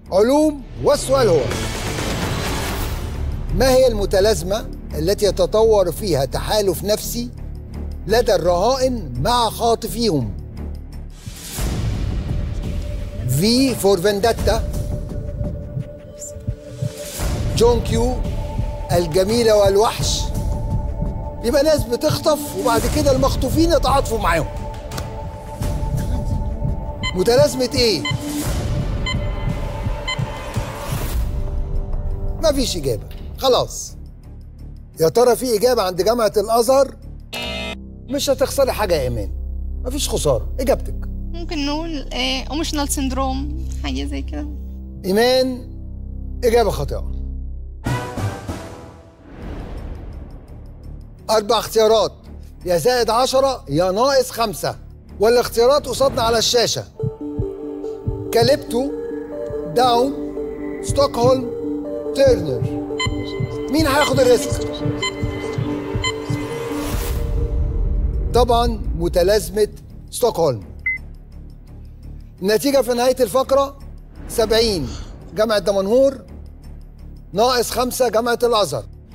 علوم والسؤال هو ما هي المتلازمة التي يتطور فيها تحالف نفسي لدى الرهائن مع خاطفيهم في فور فينداتا جون كيو الجميلة والوحش يبقى ناس بتخطف وبعد كده المخطوفين يتعاطفوا معاهم متلازمة ايه؟ مفيش إجابة خلاص يا ترى في إجابة عند جامعة الأزهر مش هتخسري حاجة يا إيمان مفيش خسارة إجابتك ممكن نقول اوموشنال سيندروم حاجه زي كده إيمان إجابة خاطئة أربع اختيارات يا زائد عشرة يا ناقص خمسة والاختيارات قصادنا على الشاشة كاليبتو داون ستوكهولم تيرنر مين هياخد الريسك؟ طبعا متلازمة ستوكهولم النتيجة في نهاية الفقرة 70 جامعة دمنهور ناقص خمسة جامعة الأزهر